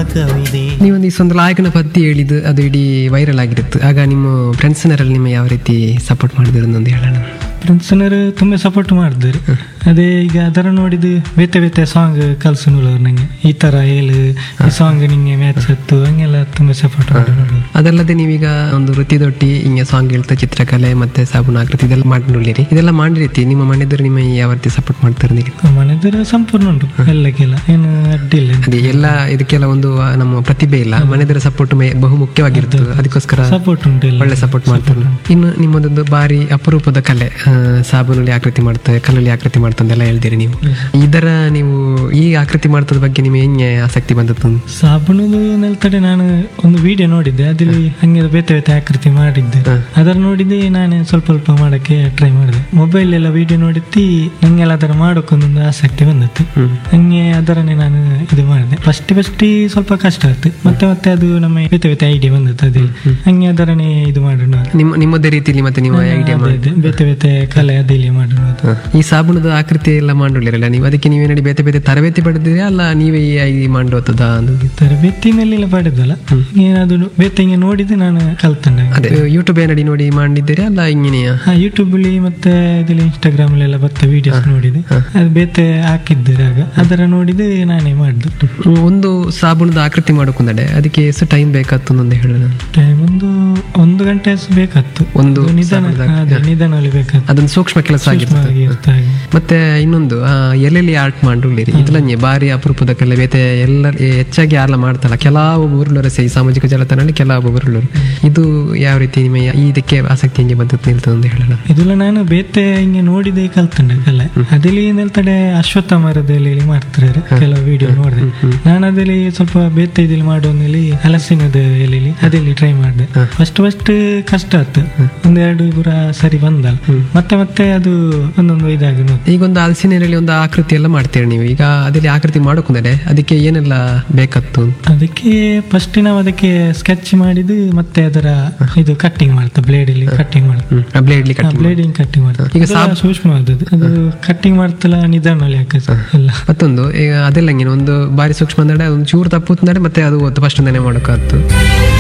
ಕವಿದೆ ನೀವೊಂದು ಈ ಒಂದು ಲಾಯಕನ ಪದ್ಯ ಹೇಳಿದ್ದು ಅದು ಇಡೀ ವೈರಲ್ ಆಗಿರುತ್ತೆ ಆಗ ನಿಮ್ಮ ಫ್ರೆಂಡ್ಸ್ನರಲ್ಲಿ ನಿಮ್ಮ ಯಾವ ರೀತಿ ಸಪೋರ್ಟ್ ಮಾಡಿದ್ರು ಒಂದು ಹೇಳೋಣ ಫ್ರೆಂಡ್ಸ್ನವರು ತುಂಬ ಸಪೋರ್ಟ್ ಮಾಡಿದ್ರು ಅದೇ ಈಗ ಅದರ ನೋಡಿದ್ದು ಬೇತೆ ಬೇತೆ ಸಾಂಗ್ ಕಲ್ಸು ನೋಡೋರು ನಂಗೆ ಈ ತರ ಹೇಳು ಈ ಸಾಂಗ್ ನಿಂಗೆ ಮ್ಯಾಚ್ ಹತ್ತು ಹಂಗೆಲ್ಲ ತುಂಬ ಸಪೋರ್ಟ್ ಮಾಡಿ ಅದಲ್ಲದೆ ನೀವೀಗ ಒಂದು ವೃತ್ತಿದೊಟ್ಟಿ ಹಿಂಗೆ ಸಾಂಗ್ ಹೇಳ್ತಾ ಚಿತ್ರಕಲೆ ಮತ್ತೆ ಸಾಬೂನು ಆಕೃತಿ ಇದೆಲ್ಲ ಮಾಡಿ ನೋಡಿರಿ ಇದೆಲ್ಲ ಮಾಡಿ ರೀತಿ ನಿಮ್ಮ ಮನೆಯವರು ನಿಮ್ಮ ಯಾವ ರೀತಿ ಸಪೋರ್ಟ್ ಮಾಡ್ತಾರೆ ನೀವು ಮನೆದರ ಸಂಪೂರ್ಣ ಉಂಟು ಎಲ್ಲಕ್ಕೆಲ್ಲ ಏನು ಅಡ್ಡಿಲ್ಲ ಅದೇ ಎಲ್ಲ ಇದಕ್ಕೆಲ್ಲ ಒಂದು ಆ, ನಮ್ಮ ಪ್ರತಿಭೆ ಇಲ್ಲ ಮನೆಯದರ ಸಪೋರ್ಟ್ ಬಹು ಮುಖ್ಯವಾಗಿರ್ತದೆ ಅದಕ್ಕೋಸ್ಕರ ಸಪೋರ್ಟ್ ಉಂಟು ಎಲ್ಲ ಒಳ್ಳೆ ಸಪೋರ್ಟ್ ಮಾಡ್ತಾರೆ ಇನ್ನು ನಿಮ್ಮದೊಂದು ಬಾರಿ ಅಪರೂಪದ ಕಲೆ ಆ, ಸಾಬೂನಲ್ಲಿ ಆಕೃತಿ ಮಾಡ್ತಾರೆ ಕಲ್ಲಲ್ಲಿ ಆಕೃತಿ ಮಾಡ್ತಾರೆ ಅಂತೆಲ್ಲ ಹೇಳ್ತೀರಿ ನೀವು ಇದರ ನೀವು ಈ ಆಕೃತಿ ಮಾಡ್ತದ ಬಗ್ಗೆ ನಿಮಗೆ ಹೆಂಗೆ ಆಸಕ್ತಿ ಬಂದದ್ದು ಸಾಬೂನದು ನೆಲ್ತಡೆ ನಾನು ಒಂದು ವಿಡಿಯೋ ನೋಡಿದ್ದೆ ಅದಲ್ಲಿ ಹಂಗೆ ಬೇತೆ ಬೇತೆ ಆಕೃತಿ ಮಾಡಿದ್ದೆ ಅದರ ನೋಡಿದ್ದೆ ನಾನು ಸ್ವಲ್ಪ ಸ್ವಲ್ಪ ಮಾಡಕ್ಕೆ ಟ್ರೈ ಮಾಡಿದೆ ಮೊಬೈಲ್ ಎಲ್ಲ ವಿಡಿಯೋ ನೋಡಿದ್ದಿ ನಂಗೆಲ್ಲ ಅದರ ಮಾಡೋಕ್ಕೊಂದೊಂದು ಆಸಕ್ತಿ ಬಂದದ್ದು ಹಂಗೆ ಅದರನ್ನೇ ನಾನು ಇದು ಮಾಡಿದೆ ಫಸ್ಟ್ ಫಸ್ಟ್ ಸ್ವಲ್ಪ ಕಷ್ಟ ಆಯ್ತು ಮತ್ತೆ ಮತ್ತೆ ಅದು ನಮ್ಮ ಬೇತೆ ಬೇತೆ ಐಡಿಯಾ ಬಂದದ್ದು ಅದೇ ಹಂಗೆ ಅದರನ್ನೇ ಇದು ಮಾಡೋಣ ನಿಮ್ಮ ನಿಮ್ಮದೇ ರೀತಿಯಲ್ಲಿ ಮತ್ತೆ ನೀವು ಐಡಿಯಾ ಮಾಡಿ ಅದೇ ಬೇತೆ ಬೇತೆ ಕಲೆ ಅದಿಲ್ಲಿ ಮಾಡೋಣ ಅಂತ. ಈ ಸಾಬೂನದ ಆಕೃತಿ ಎಲ್ಲ ಮಾಡಿರಲಿಲ್ಲ ನೀವು ಅದಕ್ಕೆ ನೀವೇನಡಿ ಬೇತೆ ಬೇತೆ ತರಬೇತಿ ಪಡೆದಿರಿ ಅಲ್ಲ ನೀವೇ ಈ ಐ ಮಾಡೋತದ ತರಬೇತಿ ಮೇಲೆಲ್ಲ ಪಡೆದಲ್ಲ ಏನಾದ್ರು ಬೇತೆ ಹಿಂಗೆ ನೋಡಿದ್ರೆ ನಾನು ಕಲ್ತಂಡೆ ಅದೇ ಯೂಟ್ಯೂಬ್ ಏನಡಿ ನೋಡಿ ಮಾಡಿದ್ದೀರಿ ಅಲ್ಲ ಹಿಂಗೇನೆಯಾ ಹಾ ಯೂಟ್ಯೂಬ್ ಅಲ್ಲಿ ಮತ್ತೆ ಇದರಲ್ಲಿ ಇನ್ಸ್ಟಾಗ್ರಾಮ್ ಅಲ್ಲೆಲ್ಲ ಬರ್ತಾ ವಿಡಿಯೋಸ್ ನೋಡಿದೆ ಅದು ಬೇತೆ ಹಾಕಿದ್ದೆ ಆಗ ಅದರ ನೋಡಿದೆ ನಾನೇ ಮಾಡಿದೆ ಹ್ಮ್, ಒಂದು ಸಾಬೂನದ ಆಕೃತಿ ಮಾಡೋಕೊಂದಡೆ ಅದಕ್ಕೆ ಎಷ್ಟು ಟೈಮ್ ಬೇಕಾಗ್ತದೆ ಒಂದು ಹೇಳೋಣ ಟೈಮ್ ಒಂದು ಒಂದು ಗಂಟೆ ಅಷ್ಟು ಬೇಕಾತ್ತು ಒಂದು ಅದು ನಿಧಾನ ಅದೇ ನಿಧಾನದಲ್ಲಿ ಬೇಕಾತ್ತು ಅದೊಂದು ಸೂಕ್ಷ್ಮ ಕೆಲಸ ಆಗಿರ್ತದೆ ಹಾಗೆ ಇರ್ತಾ ಹಾಗೆ. ಮತ್ತೆ ಇನ್ನೊಂದು ಆ, ಎಲ್ಲೆಲ್ಲಿ ಆರ್ಟ್ ಮಾಡಿರಿ ಇದ್ಲಂಗೆ ಬಾರಿ ಅಪರೂಪದ ಕಲೆ ಬೇತೆ ಎಲ್ಲ ಹೆಚ್ಚಾಗಿ ಯಾರೆಲ್ಲ ಮಾಡ್ತಲ್ಲ ಕೆಲವು ಊರುಳರು ಸಹ ಈ ಸಾಮಾಜಿಕ ಜಾಲತಾಣದಲ್ಲಿ ಕೆಲವು ಊರುಳರು ಇದು ಯಾವ ರೀತಿ ನಿಮ್ಮ ಇದಕ್ಕೆ ಆಸಕ್ತಿ ಹೆಂಗೆ ಬಂದದ್ದು ನಿಲ್ತದೆ ಅಂತ ಹೇಳೋಣ ಇದೆಲ್ಲ ನಾನು ಬೇತೆ ಹಿಂಗೆ ನೋಡಿದೆ ಕಲ್ತಂಡೆ ಕಲೆ ಅದಲ್ಲಿ ನೆಲ್ತಡೆ ಅಶ್ವತ್ಥ ಮರದಲ್ಲಿ ಮಾಡ್ತಾರೆ ಕೆಲವು ವಿಡಿಯೋ ನೋಡಿದೆ ನಾನು ಅದಲ್ಲಿ ಸ್ವಲ್ಪ ಬೇತೆ ಇದಲ್ಲಿ ಮಾಡೋನಲ್ಲಿ ಹಲಸಿನದ ಎಲೆಲಿ ಅದಲ್ಲಿ ಟ್ರೈ ಮಾಡಿದೆ ಫಸ್ಟ್ ಫಸ್ಟ್ ಕಷ್ಟ ಆಯ್ತು ಒಂದೆರಡು ಪುರ ಸರಿ ಬಂದಲ್ಲ ಮತ್ತೆ ಮತ್ತೆ ಅದು ಒಂದೊಂದು ಇದಾಗಿ ನೋಡ್ತು. ಈಗ ಒಂದು ಹಲಸಿನಲ್ಲಿ ಒಂದು ಆಕೃತಿ ಎಲ್ಲ ಮಾಡ್ತೀರಿ ನೀವು ಈಗ ಅದಲ್ಲಿ ಆಕೃತಿ ಮಾಡೋಕೊಂದರೆ ಅದಕ್ಕೆ ಏನೆಲ್ಲ ಬೇಕತ್ತು ಅದಕ್ಕೆ ಫಸ್ಟ್ ನಾವು ಅದಕ್ಕೆ ಸ್ಕೆಚ್ ಮಾಡಿದ್ದು ಮತ್ತೆ ಅದರ ಇದು ಕಟ್ಟಿಂಗ್ ಮಾಡ್ತಾ ಬ್ಲೇಡ್ ಅಲ್ಲಿ ಕಟ್ಟಿಂಗ್ ಮಾಡ್ತಾ ಬ್ಲೇಡ್ಲಿ ಕಟ್ ಬ್ಲೇಡಿಂಗ್ ಕಟ್ಟಿಂಗ್ ಮಾಡ್ತಾ ಈಗ ಈಗ ಸೂಕ್ಷ್ಮ ಆದದ್ದು ಅದು ಕಟ್ಟಿಂಗ್ ಮಾಡ್ತಲ್ಲ ನಿಧಾನದಲ್ಲಿ ಹಾಕಿ ಎಲ್ಲ ಮತ್ತೊಂದು ಈಗ ಅದೆಲ್ಲ ಹಂಗೇನೆ ಒಂದು ಬಾರಿ ಸೂಕ್ಷ್ಮ ಅಂದ್ರೆ ಒಂದು ಚೂರು ತಪ್ಪು ಅಂದ್ರೆ ಮತ್ತೆ ಅದು ಫಸ್ಟ್ ಒಂದನೇ ಮಾಡೋಕ್ಕಾಗ್ತು